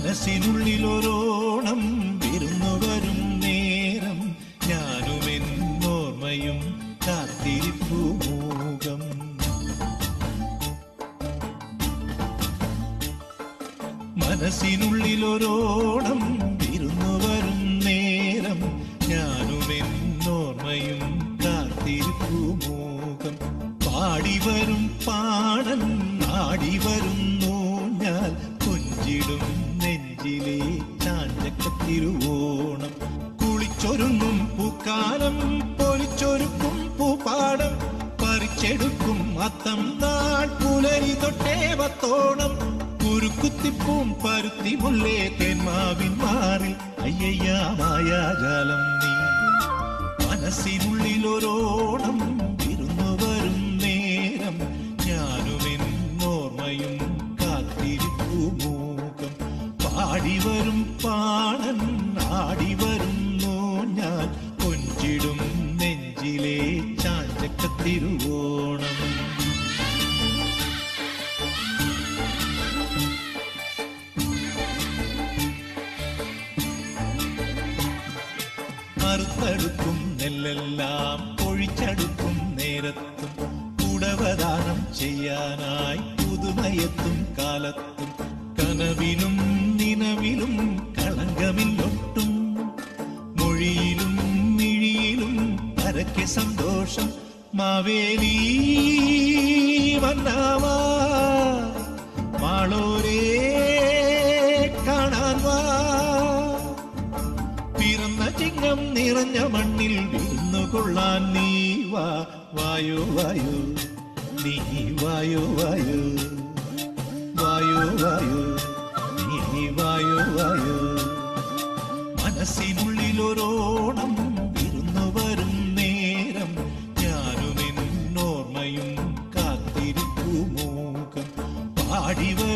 മനസ്സിനുള്ളിലൊരോണം വിരുന്നു വരും നേരം ഞാനും എന്നോർമ്മയും കാത്തിരിപ്പു മൂകം മനസ്സിനുള്ളിലൊരോണം വിരുന്നു വരും നേരം ഞാനും എന്നോർമ്മയും കാത്തിരിപ്പു മൂകം പാടി വരും പാടൻ ആടി വരുന്നു ഞാൻ കൊഞ്ചിടും നെഞ്ചിലെ ചാഞ്ചക്കത്തിരുവോണം കുളിച്ചൊരുങ്ങും പൂക്കാലം പൊലിച്ചൊരുക്കും പൂപ്പാടം പറിച്ചെടുക്കും അത്തം നാൾ പുലരി തൊട്ടേ വത്തോണം കുരുക്കുത്തിപ്പൂം പരുത്തി മുല്ലേ തേന്മാവിൻ മാറിൽ അയ്യയ്യ മായാജാലം നീ മനസ്സിനുള്ളിലൊരോണം വിരുന്നു വരും നേരം ഞാനും എന്നോർമ്മയും കാത്തിരിപ്പു മൂകം പാടി വരും പാടൻ ആടി വരുന്നു ഞാൻ കൊഞ്ചിടും നെഞ്ചിലെ ചാഞ്ചക്കത്തിരുവോണം മറുത്തടുക്കും നെല്ലെല്ലാം പൊഴിച്ചടുക്കും നേരത്തും കുടവദാനം ചെയ്യാനായി പുതുമയത്തും കാലത്തും കനവിലും നിലവിലും കളങ്കമില്ലൊട്ടും മൊഴിയിലും മിഴിയിലും പരക്കെ സന്തോഷം മാവേലി വന്നാവാ മാളോരേ കാണാൻ വാ പിറന്ന ചിങ്ങം നിറഞ്ഞ മണ്ണിൽ വിരുന്നു കൊള്ളാൻ നീ വാ വായോ വായോ നീ വായോ വായോ വായോ വായോ നീ വായോ വായോ മനസ്സിനുള്ളിലൊരോണം വിരുന്നു വരും നേരം ഞാനും എന്നോർമ്മയും കാത്തിരിക്കു മൂകം പാടി വരും